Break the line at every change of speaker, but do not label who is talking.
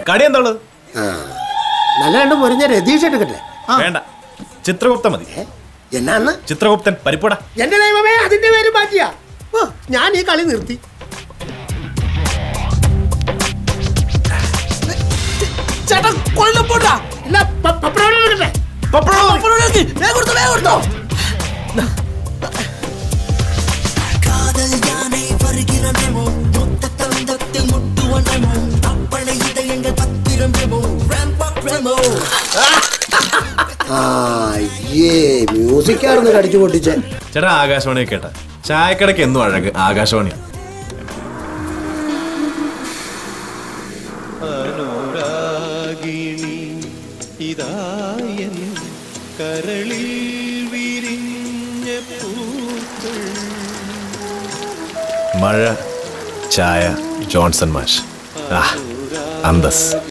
കടി എന്താ ഉള്ളത്
നല്ല രണ്ട് മുറിഞ്ഞ രതീഷ് എടുക്കട്ടെ
വേണ്ട ചിത്രഗുപ്ത മതി
എന്നാന്ന്
ചിത്രഗുപ്തൻ പരിപ്പൂട
എന്റെ ദൈവമേ അതിന്റെ പേര് മാറ്റിയാ ഓ, ഞാൻ ഈ കളി നിർത്തി
ചേട്ടാ കൊല്ലപ്പോട്ടാ
ഇല്ല പ- പപ്പടം എടുക്കട്ടെ
വേഗം കൊടുത്തോ വേഗം കൊടുത്തോ
காதல் யானை வருகிறனமோ மொத்த தந்தத்தில் முட்டுவனமோ அப்பளை இதயங்கள் பத்திரமோ ராம்பாக் ரெமோ
ആ ഏ മ്യൂസിക് ആയിരുന്നു കടിച്ചു പൊട്ടിച്ചേ
ചേട്ടാ ആകാശവാണി കേട്ട ചായക്കടയ്ക്ക് എന്നും അഴക് ആകാശവാണി
അനുരാഗിണി ഇതായൻ കരളിൽ വിരിഞ്ഞ പൂക്കൾ
മഴ ചായ ജോൺസൺ മാഷ് ആ അന്തസ്